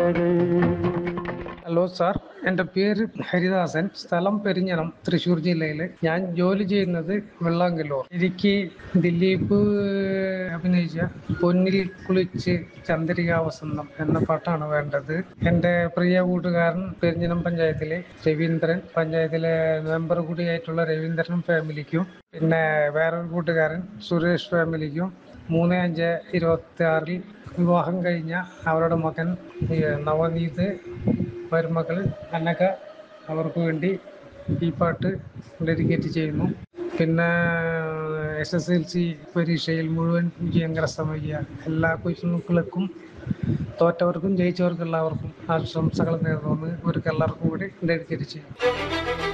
പാട്ടുകൾ hello sir എൻ്റെ പേര് ഹരിദാസൻ സ്ഥലം പെരിഞ്ഞണം തൃശ്ശൂർ ജില്ലയിൽ ഞാൻ ജോലി ചെയ്യുന്നത് വെള്ളാങ്കല്ലൂർ എനിക്ക് ദിലീപ് അഭിനയിച്ച പൊന്നിൽ കുളിച്ച് ചന്ദ്രികാ വസന്തം എന്ന പാട്ടാണ് വേണ്ടത് എൻ്റെ പ്രിയ കൂട്ടുകാരൻ പെരിഞ്ഞനം പഞ്ചായത്തിലെ രവീന്ദ്രൻ പഞ്ചായത്തിലെ മെമ്പർ കൂടിയായിട്ടുള്ള രവീന്ദ്രനും ഫാമിലിക്കും പിന്നെ വേറൊരു കൂട്ടുകാരൻ സുരേഷ് ഫാമിലിക്കും മൂന്ന് അഞ്ച് ഇരുപത്തി ആറിൽ വിവാഹം കഴിഞ്ഞ അവരുടെ മകൻ ഈ നവനീത് മരുമകൾ അന്നക്ക അവർക്ക് വേണ്ടി ഈ പാട്ട് ഡെഡിക്കേറ്റ് ചെയ്യുന്നു പിന്നെ എസ് എസ് എൽ സി പരീക്ഷയിൽ മുഴുവൻ വിജയം കരസ്ഥമാക്കിയ എല്ലാ കൊച്ചുമക്കൾക്കും തോറ്റവർക്കും ജയിച്ചവർക്കും എല്ലാവർക്കും ആശംസകൾ നേർന്നുവന്ന് ഇവർക്ക് എല്ലാവർക്കും കൂടി ഡെഡിക്കേറ്റ് ചെയ്യും